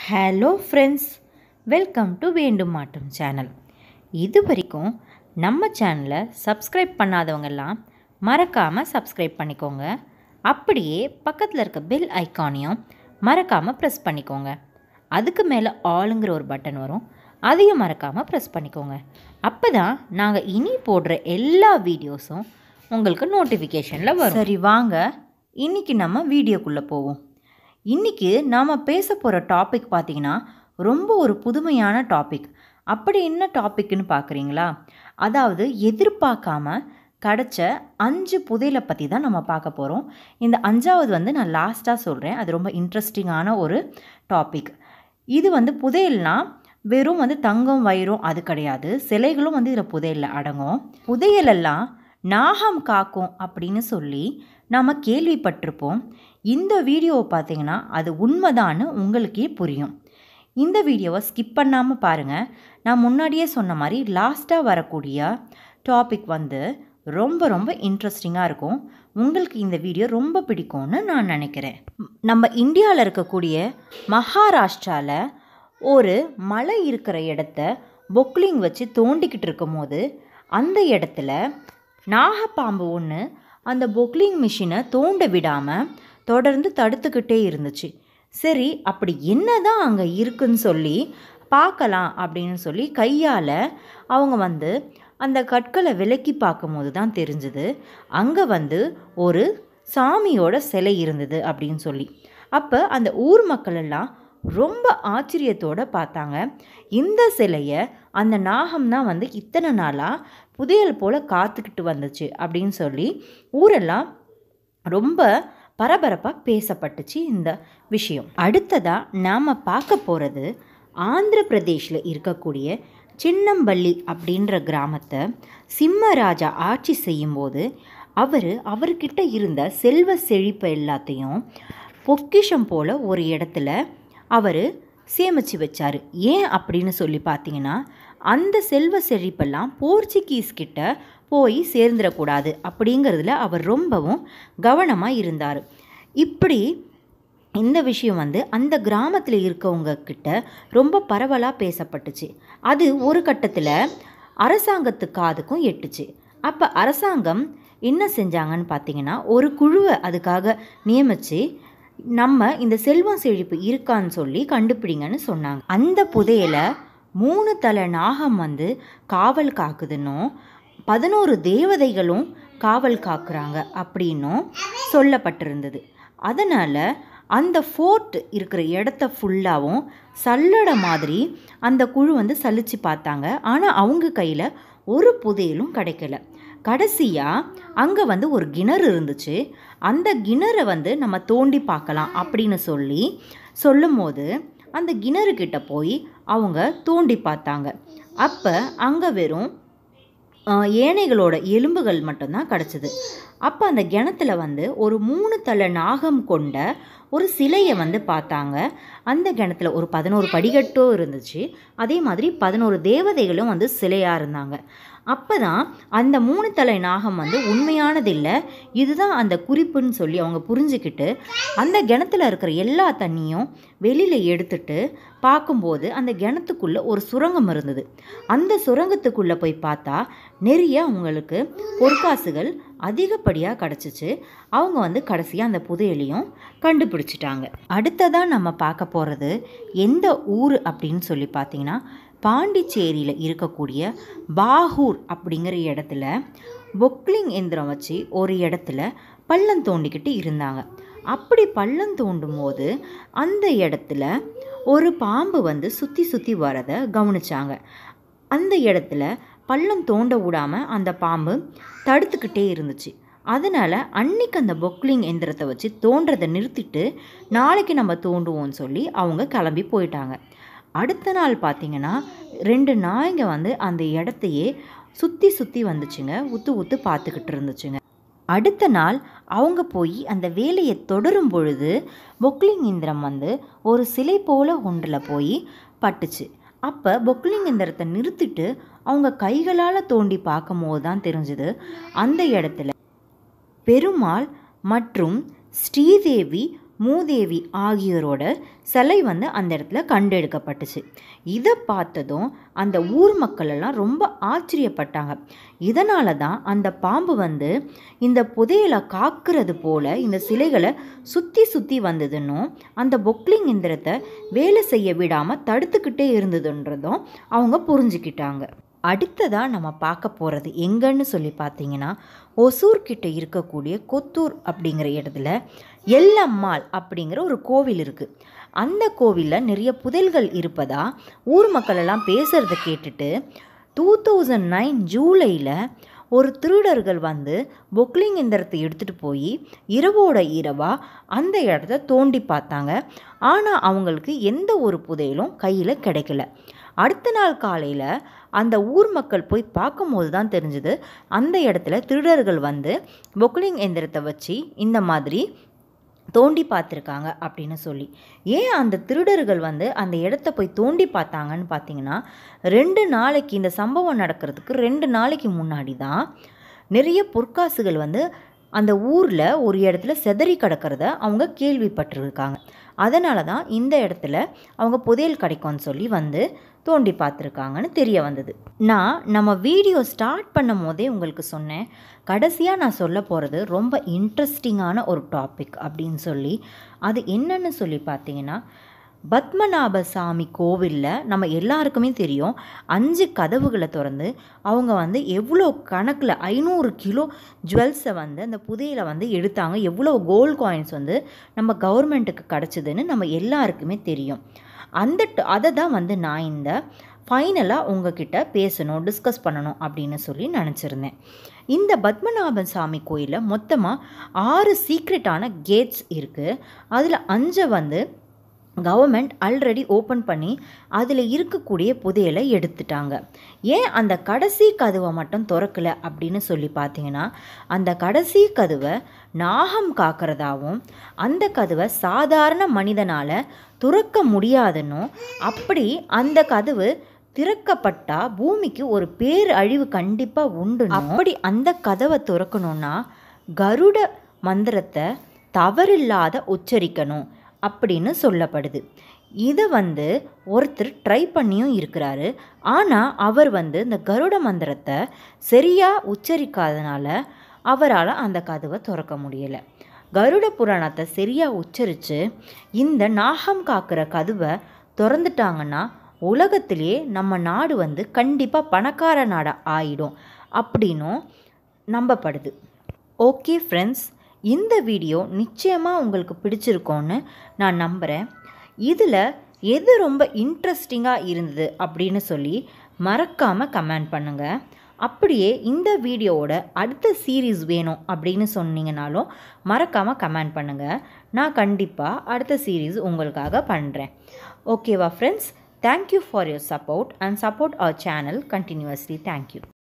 hello friends welcome to வேண்டும் மாட்டும் channel இது வரைக்கும் நம்ம சேனலை சப்ஸ்கிரைப் பண்ணாதவங்கெல்லாம் மறக்காமல் சப்ஸ்கிரைப் பண்ணிக்கோங்க அப்படியே பக்கத்தில் இருக்க பெல் ஐக்கானையும் மறக்காமல் ப்ரெஸ் பண்ணிக்கோங்க அதுக்கு மேலே ஆளுங்கிற ஒரு பட்டன் வரும் அதையும் மறக்காமல் ப்ரெஸ் பண்ணிக்கோங்க அப்போ தான் நாங்கள் இனி போடுற எல்லா வீடியோஸும் உங்களுக்கு நோட்டிஃபிகேஷனில் வரும் சரி வாங்க இன்றைக்கி நம்ம வீடியோக்குள்ளே போவோம் இன்றைக்கி நாம் பேச போகிற டாபிக் பார்த்திங்கன்னா ரொம்ப ஒரு புதுமையான டாபிக் அப்படி என்ன டாபிக்னு பார்க்குறீங்களா அதாவது எதிர்பார்க்காம கிடச்ச அஞ்சு புதையலை பற்றி தான் நம்ம பார்க்க போகிறோம் இந்த அஞ்சாவது வந்து நான் லாஸ்ட்டாக சொல்கிறேன் அது ரொம்ப இன்ட்ரெஸ்டிங்கான ஒரு டாபிக் இது வந்து புதையல்னா வெறும் வந்து தங்கம் வைரம் அது கிடையாது சிலைகளும் வந்து இதில் புதையலில் அடங்கும் புதையலெல்லாம் நாகம் காக்கும் அப்படின்னு சொல்லி நாம் கேள்விப்பட்டிருப்போம் இந்த வீடியோவை பார்த்தீங்கன்னா அது உண்மைதான்னு உங்களுக்கே புரியும் இந்த வீடியோவை ஸ்கிப் பண்ணாமல் பாருங்கள் நான் முன்னாடியே சொன்ன மாதிரி லாஸ்ட்டாக வரக்கூடிய டாபிக் வந்து ரொம்ப ரொம்ப இன்ட்ரெஸ்டிங்காக இருக்கும் உங்களுக்கு இந்த வீடியோ ரொம்ப பிடிக்கும்னு நான் நினைக்கிறேன் நம்ம இந்தியாவில் இருக்கக்கூடிய மகாராஷ்டிராவில் ஒரு மலை இருக்கிற இடத்த பொக்லிங் வச்சு தோண்டிக்கிட்டு இருக்கும்போது அந்த இடத்துல நாகப்பாம்பு ஒன்று அந்த பொக்லிங் மிஷினை தோண்ட விடாமல் தொடர்ந்து தடுத்துக்கிட்டே இருந்துச்சு சரி அப்படி என்ன தான் அங்கே இருக்குன்னு சொல்லி பார்க்கலாம் அப்படின்னு சொல்லி கையால் அவங்க வந்து அந்த கற்களை விலக்கி பார்க்கும்போது தான் தெரிஞ்சுது அங்கே வந்து ஒரு சாமியோட சிலை இருந்தது அப்படின்னு சொல்லி அப்போ அந்த ஊர் மக்கள் எல்லாம் ரொம்ப ஆச்சரியத்தோடு பார்த்தாங்க இந்த சிலையை அந்த நாகம் தான் வந்து இத்தனை நாளாக புதையல் போல் காத்துக்கிட்டு வந்துச்சு அப்படின்னு சொல்லி ஊரெல்லாம் ரொம்ப பரபரப்பாக பேசப்பட்டுச்சு இந்த விஷயம் அடுத்ததாக நாம் பார்க்க போகிறது ஆந்திர பிரதேஷில் இருக்கக்கூடிய சின்னம்பள்ளி அப்படின்ற கிராமத்தை சிம்மராஜா ஆட்சி செய்யும்போது அவர் அவர்கிட்ட இருந்த செல்வ செழிப்பு எல்லாத்தையும் பொக்கிஷம் போல் ஒரு இடத்துல அவர் சேமித்து வச்சார் ஏன் அப்படின்னு சொல்லி பார்த்தீங்கன்னா அந்த செல்வ செழிப்பெல்லாம் போர்ச்சுகீஸ் கிட்ட போய் சேர்ந்துடக்கூடாது அப்படிங்கிறதுல அவர் ரொம்பவும் கவனமாக இருந்தார் இப்படி இந்த விஷயம் வந்து அந்த கிராமத்தில் இருக்கவங்க கிட்ட ரொம்ப பரவலாக பேசப்பட்டுச்சு அது ஒரு கட்டத்தில் அரசாங்கத்து காதுக்கும் எட்டுச்சு அப்போ அரசாங்கம் என்ன செஞ்சாங்கன்னு பார்த்தீங்கன்னா ஒரு குழுவை அதுக்காக நியமித்து நம்ம இந்த செல்வம் செழிப்பு இருக்கான்னு சொல்லி கண்டுபிடிங்கன்னு சொன்னாங்க அந்த புதையலை மூணு தலை நாகம் வந்து காவல் காக்குதுன்னும் பதினோரு தேவதைகளும் காவல் காக்குறாங்க அப்படின்னும் சொல்லப்பட்டிருந்தது அதனால் அந்த ஃபோர்ட் இருக்கிற இடத்த ஃபுல்லாகவும் சல்லடை மாதிரி அந்த குழு வந்து சலிச்சு பார்த்தாங்க ஆனால் அவங்க கையில் ஒரு புதையலும் கிடைக்கல கடைசியாக அங்கே வந்து ஒரு கிணறு இருந்துச்சு அந்த கிணறை வந்து நம்ம தோண்டி பார்க்கலாம் அப்படின்னு சொல்லி சொல்லும் போது அந்த கிணறு கிட்ட போய் அவங்க தோண்டி பார்த்தாங்க அப்போ அங்கே வெறும் ஏனைகளோட எலும்புகள் மட்டும்தான் கிடச்சிது அப்போ அந்த கிணத்துல வந்து ஒரு மூணு தலை நாகம் கொண்ட ஒரு சிலையை வந்து பார்த்தாங்க அந்த கிணத்துல ஒரு பதினோரு படிக்கட்டும் இருந்துச்சு அதே மாதிரி பதினோரு தேவதைகளும் வந்து சிலையாக இருந்தாங்க அப்போ தான் அந்த மூணு தலை நாகம் வந்து உண்மையானதில்லை இதுதான் அந்த குறிப்புன்னு சொல்லி அவங்க புரிஞ்சுக்கிட்டு அந்த கிணத்துல இருக்கிற எல்லா தண்ணியும் வெளியில் எடுத்துட்டு பார்க்கும்போது அந்த கிணத்துக்குள்ளே ஒரு சுரங்கம் இருந்தது அந்த சுரங்கத்துக்குள்ளே போய் பார்த்தா நிறைய அவங்களுக்கு பொற்காசுகள் அதிகப்படியாக கிடச்சிச்சு அவங்க வந்து கடைசியாக அந்த புதையலையும் கண்டுபிடிச்சிட்டாங்க அடுத்ததாக நம்ம பார்க்க போகிறது எந்த ஊர் அப்படின்னு சொல்லி பார்த்தீங்கன்னா பாண்டிச்சேரியில் இருக்கக்கூடிய பாகூர் அப்படிங்கிற இடத்துல பொக்லிங் எந்திரம் வச்சு ஒரு இடத்துல பள்ளம் தோண்டிக்கிட்டு இருந்தாங்க அப்படி பள்ளம் தோண்டும் போது அந்த இடத்துல ஒரு பாம்பு வந்து சுற்றி சுற்றி வரதை கவனிச்சாங்க அந்த இடத்துல பள்ளம் தோண்ட விடாமல் அந்த பாம்பு தடுத்துக்கிட்டே இருந்துச்சு அதனால் அன்னைக்கு அந்த பொக்லிங் எந்திரத்தை வச்சு தோன்றதை நிறுத்திட்டு நாளைக்கு நம்ம தோண்டுவோம்னு சொல்லி அவங்க கிளம்பி போயிட்டாங்க அடுத்த நாள் பார்த்திங்கன்னா ரெண்டு நாய்ங்க வந்து அந்த இடத்தையே சுற்றி சுற்றி வந்துச்சுங்க உத்து உத்து பார்த்துக்கிட்டு இருந்துச்சுங்க அடுத்த நாள் அவங்க போய் அந்த வேலையை தொடரும் பொழுது பொக்லிங் இந்திரம் வந்து ஒரு சிலை போல ஒன்றில் போய் பட்டுச்சு அப்போ பொக்லிங் இந்திரத்தை நிறுத்திட்டு அவங்க கைகளால் தோண்டி பார்க்கும்போது தான் தெரிஞ்சுது அந்த இடத்துல பெருமாள் மற்றும் ஸ்ரீதேவி மூதேவி ஆகியோரோட சிலை வந்து அந்த இடத்துல கண்டெடுக்கப்பட்டுச்சு இதை பார்த்ததும் அந்த ஊர் மக்கள் எல்லாம் ரொம்ப ஆச்சரியப்பட்டாங்க இதனால தான் அந்த பாம்பு வந்து இந்த புதையலை காக்கிறது போல இந்த சிலைகளை சுற்றி சுற்றி வந்ததுன்னும் அந்த பொக்லிங் எந்திரத்தை வேலை செய்ய விடாமல் தடுத்துக்கிட்டே இருந்ததுன்றதும் அவங்க புரிஞ்சுக்கிட்டாங்க அடுத்ததாக நம்ம பார்க்க போகிறது எங்கன்னு சொல்லி பார்த்தீங்கன்னா ஒசூர் கிட்ட இருக்கக்கூடிய கொத்தூர் அப்படிங்கிற இடத்துல எல்லம்மாள் அப்படிங்கிற ஒரு கோவில் இருக்குது அந்த கோவிலில் நிறைய புதையல்கள் இருப்பதா ஊர் மக்கள் எல்லாம் பேசுகிறத கேட்டுட்டு டூ தௌசண்ட் நைன் ஜூலையில் ஒரு திருடர்கள் வந்து பொக்லிங் எந்திரத்தை எடுத்துகிட்டு போய் இரவோட இரவாக அந்த இடத்த தோண்டி பார்த்தாங்க ஆனால் அவங்களுக்கு எந்த ஒரு புதையலும் கையில் கிடைக்கல அடுத்த நாள் காலையில் அந்த ஊர் மக்கள் போய் பார்க்கும்போது தான் தெரிஞ்சுது அந்த இடத்துல திருடர்கள் வந்து பொக்லிங் எந்திரத்தை வச்சு இந்த மாதிரி தோண்டி பார்த்துருக்காங்க அப்படின்னு சொல்லி ஏன் அந்த திருடர்கள் வந்து அந்த இடத்த போய் தோண்டி பார்த்தாங்கன்னு பார்த்தீங்கன்னா ரெண்டு நாளைக்கு இந்த சம்பவம் நடக்கிறதுக்கு ரெண்டு நாளைக்கு முன்னாடி தான் நிறைய பொற்காசுகள் வந்து அந்த ஊரில் ஒரு இடத்துல செதறி கிடக்கிறத அவங்க கேள்விப்பட்டிருக்காங்க அதனால தான் இந்த இடத்துல அவங்க புதையல் கிடைக்கும்னு சொல்லி வந்து தோண்டி பார்த்துருக்காங்கன்னு தெரிய வந்தது நான் நம்ம வீடியோ ஸ்டார்ட் பண்ணும் போதே உங்களுக்கு சொன்னேன் கடைசியாக நான் சொல்ல போகிறது ரொம்ப இன்ட்ரெஸ்டிங்கான ஒரு டாபிக் அப்படின்னு சொல்லி அது என்னன்னு சொல்லி பார்த்தீங்கன்னா பத்மநாப சாமி கோவிலில் நம்ம எல்லாருக்குமே தெரியும் அஞ்சு கதவுகளை திறந்து அவங்க வந்து எவ்வளோ கணக்கில் ஐநூறு கிலோ ஜுவல்ஸை வந்து அந்த புதையில வந்து எடுத்தாங்க எவ்வளோ கோல்ட் காயின்ஸ் வந்து நம்ம கவர்மெண்ட்டுக்கு கிடச்சிதுன்னு நம்ம எல்லாருக்குமே தெரியும் அந்த அதை தான் வந்து நான் இந்த ஃபைனலாக உங்ககிட்ட பேசணும் டிஸ்கஸ் பண்ணணும் அப்படின்னு சொல்லி நினச்சிருந்தேன் இந்த பத்மநாபன் சாமி கோயிலில் மொத்தமாக ஆறு சீக்ரெட்டான கேட்ஸ் இருக்குது அதில் அஞ்சை வந்து கவர்மெண்ட் ஆல்ரெடி ஓப்பன் பண்ணி அதில் இருக்கக்கூடிய புதையலை எடுத்துட்டாங்க ஏன் அந்த கடைசி கதவை மட்டும் திறக்கலை அப்படின்னு சொல்லி பார்த்தீங்கன்னா அந்த கடைசி கதவை நாகம் காக்கிறதாவும் அந்த கதவை சாதாரண மனிதனால் துறக்க முடியாதுன்னும் அப்படி அந்த கதவு திறக்கப்பட்டா பூமிக்கு ஒரு பேர் அழிவு கண்டிப்பாக உண்டு அப்படி அந்த கதவை திறக்கணும்னா கருட மந்திரத்தை தவறில்லாத உச்சரிக்கணும் அப்படின்னு சொல்லப்படுது இதை வந்து ஒருத்தர் ட்ரை பண்ணியும் இருக்கிறாரு ஆனால் அவர் வந்து இந்த கருட மந்திரத்தை சரியாக உச்சரிக்காதனால அவரால் அந்த கதவை திறக்க முடியலை கருட புராணத்தை சரியாக உச்சரித்து இந்த நாகம் காக்கிற கதவை திறந்துட்டாங்கன்னா உலகத்திலே நம்ம நாடு வந்து கண்டிப்பாக பணக்கார நாடாக ஆயிடும் அப்படின்னும் நம்பப்படுது ஓகே ஃப்ரெண்ட்ஸ் இந்த வீடியோ நிச்சயமாக உங்களுக்கு பிடிச்சிருக்கோன்னு நான் நம்புகிறேன் இதில் எது ரொம்ப இன்ட்ரெஸ்டிங்காக இருந்தது அப்படின்னு சொல்லி மறக்காமல் கமெண்ட் பண்ணுங்கள் அப்படியே இந்த வீடியோவோட அடுத்த சீரீஸ் வேணும் அப்படின்னு சொன்னீங்கனாலும் மறக்காமல் கமெண்ட் பண்ணுங்கள் நான் கண்டிப்பாக அடுத்த சீரீஸ் உங்களுக்காக பண்ணுறேன் ஓகேவா friends thank you for your support and support our channel continuously thank you